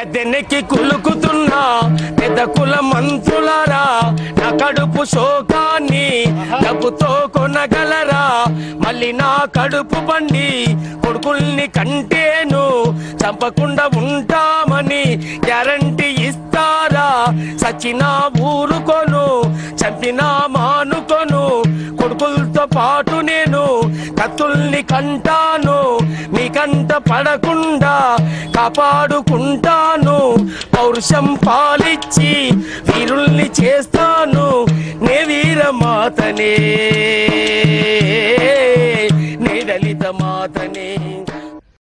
గద్దెనెక్కి కులుకుతున్నా పెద్ద కుల మంత్రులారా నా కడుపు శోకాన్ని డబ్బుతో కొనగలరా మళ్ళీ నా కడుపు బండి కొడుకుల్ని కంటేను చంపకుండా ఉంటామని గ్యారంటీ ఇస్తారా సచిన ఊరుకొను చంపినా మానుకొను కొడుకులతో పాటు నేను కత్తుల్ని కంటాను మీ కంట పడకుండా కాపాడుకుంటాను పౌరుషం పాలిచ్చి వీరుల్ని చేస్తాను నే వీరమాతనే నే దళిత మాతనే